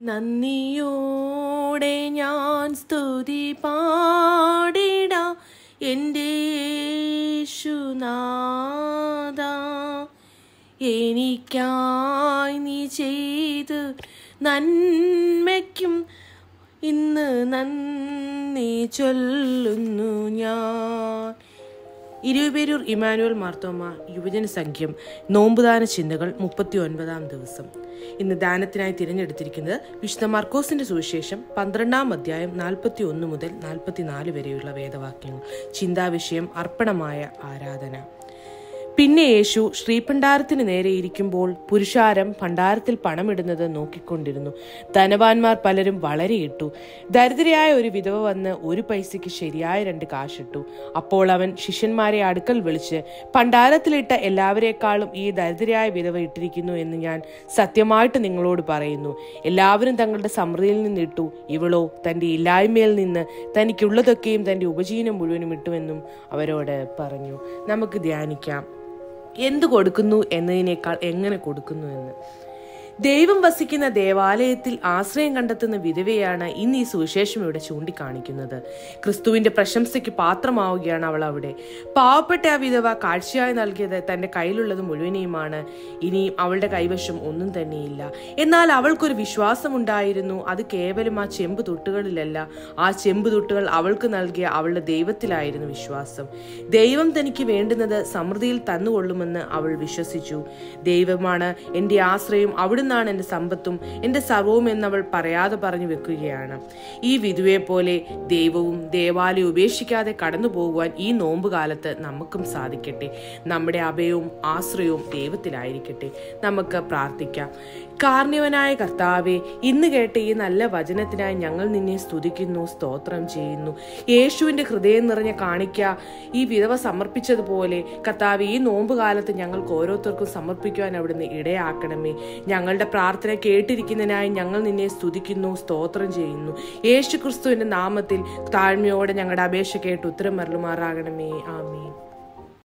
നന്ദിയോടെ ഞാൻ സ്തുതി പാടിട എൻ്റെ യേശുനാഥ എനിക്കായി നീ ചെയ്ത് നന്മയ്ക്കും ഇന്ന് നന്ദി ചൊല്ലുന്നു ഞാൻ ഇരുപേരൂർ ഇമാനുവൽ മാർത്തോമ യുവജന സംഘം നോമ്പുദാന ചിന്തകൾ മുപ്പത്തി ഒൻപതാം ദിവസം ഇന്ന് ദാനത്തിനായി തിരഞ്ഞെടുത്തിരിക്കുന്നത് വിശുദ്ധ മാർക്കോസിന്റെ സുവിശേഷം പന്ത്രണ്ടാം അധ്യായം നാൽപ്പത്തി ഒന്ന് മുതൽ നാൽപ്പത്തിനാല് വരെയുള്ള വേദവാക്യങ്ങൾ ചിന്താവിഷയം അർപ്പണമായ ആരാധന പിന്നെ യേശു ശ്രീപണ്ഡാരത്തിന് നേരെ ഇരിക്കുമ്പോൾ പുരുഷാരം ഭണ്ഡാരത്തിൽ പണമിടുന്നത് നോക്കിക്കൊണ്ടിരുന്നു ധനവാന്മാർ പലരും വളരെ ഇട്ടു ദരിദ്രയായ ഒരു വിധവ വന്ന് ഒരു പൈസയ്ക്ക് ശരിയായ രണ്ട് കാശിട്ടു അപ്പോൾ അവൻ ശിഷ്യന്മാരെ അടുക്കൽ വിളിച്ച് ഭണ്ഡാരത്തിലിട്ട എല്ലാവരെക്കാളും ഈ ദരിദ്രയായ വിധവ ഇട്ടിരിക്കുന്നു എന്ന് ഞാൻ സത്യമായിട്ട് നിങ്ങളോട് പറയുന്നു എല്ലാവരും തങ്ങളുടെ സമൃദ്ധിയിൽ നിന്ന് ഇട്ടു ഇവളോ തന്റെ ഇല്ലായ്മയിൽ നിന്ന് തനിക്കുള്ളതൊക്കെയും തന്റെ ഉപജീവനം മുഴുവനും ഇട്ടുവെന്നും അവരോട് പറഞ്ഞു നമുക്ക് ധ്യാനിക്കാം എന്തു കൊടുക്കുന്നു എന്നതിനേക്കാൾ എങ്ങനെ കൊടുക്കുന്നു എന്ന് ദൈവം വസിക്കുന്ന ദേവാലയത്തിൽ ആശ്രയം കണ്ടെത്തുന്ന വിധവയാണ് ഇന്ന് ഈ സുവിശേഷം ഇവിടെ ചൂണ്ടിക്കാണിക്കുന്നത് ക്രിസ്തുവിന്റെ പ്രശംസയ്ക്ക് പാത്രമാവുകയാണ് അവൾ അവിടെ പാവപ്പെട്ട ആ വിധവ കാഴ്ചയായി നൽകിയത് തന്റെ കയ്യിലുള്ളത് മുഴുവനെയുമാണ് ഇനിയും അവളുടെ കൈവശം ഒന്നും തന്നെയില്ല എന്നാൽ അവൾക്കൊരു വിശ്വാസമുണ്ടായിരുന്നു അത് കേവലം ആ ചെമ്പ് തൊട്ടുകളിലല്ല ആ ചെമ്പ് തൊട്ടുകൾ അവൾക്ക് നൽകിയ അവളുടെ ദൈവത്തിലായിരുന്നു വിശ്വാസം ദൈവം തനിക്ക് വേണ്ടുന്നത് സമൃദ്ധിയിൽ തന്നുകൊള്ളുമെന്ന് അവൾ വിശ്വസിച്ചു ദൈവമാണ് എൻ്റെ ആശ്രയം അവിടുന്നാണ് എൻ്റെ സമ്പത്തും എൻ്റെ സർവവും എന്നവൾ പറയാതെ പറഞ്ഞു വെക്കുകയാണ് ഈ വിധുവെ പോലെ ദൈവവും ദേവാലയം ഉപേക്ഷിക്കാതെ കടന്നു പോകുവാൻ ഈ നോമ്പ് കാലത്ത് നമുക്കും സാധിക്കട്ടെ നമ്മുടെ അഭയവും ആശ്രയവും ദൈവത്തിലായിരിക്കട്ടെ നമുക്ക് പ്രാർത്ഥിക്കാം കാർണിവനായ കർത്താവെ ഇന്ന് കേട്ട ഈ നല്ല വചനത്തിനായി ഞങ്ങൾ നിന്നെ സ്തുതിക്കുന്നു സ്തോത്രം ചെയ്യുന്നു യേശുവിന്റെ ഹൃദയം നിറഞ്ഞ കാണിക്ക ഈ വിധവ സമർപ്പിച്ചതുപോലെ കർത്താവ് ഈ നോമ്പ് കാലത്ത് ഞങ്ങൾക്ക് ഓരോരുത്തർക്കും സമർപ്പിക്കുവാൻ അവിടുന്ന് ഇടയാക്കണമേ ഞങ്ങളുടെ പ്രാർത്ഥന കേട്ടിരിക്കുന്നതിനായി ഞങ്ങൾ നിന്നെ സ്തുതിക്കുന്നു സ്തോത്രം ചെയ്യുന്നു യേശു ക്രിസ്തുവിന്റെ നാമത്തിൽ താഴ്മയോടെ ഞങ്ങളുടെ അപേക്ഷ കേട്ട് ഉത്തരം മരളുമാറാകണമേ ആമീൻ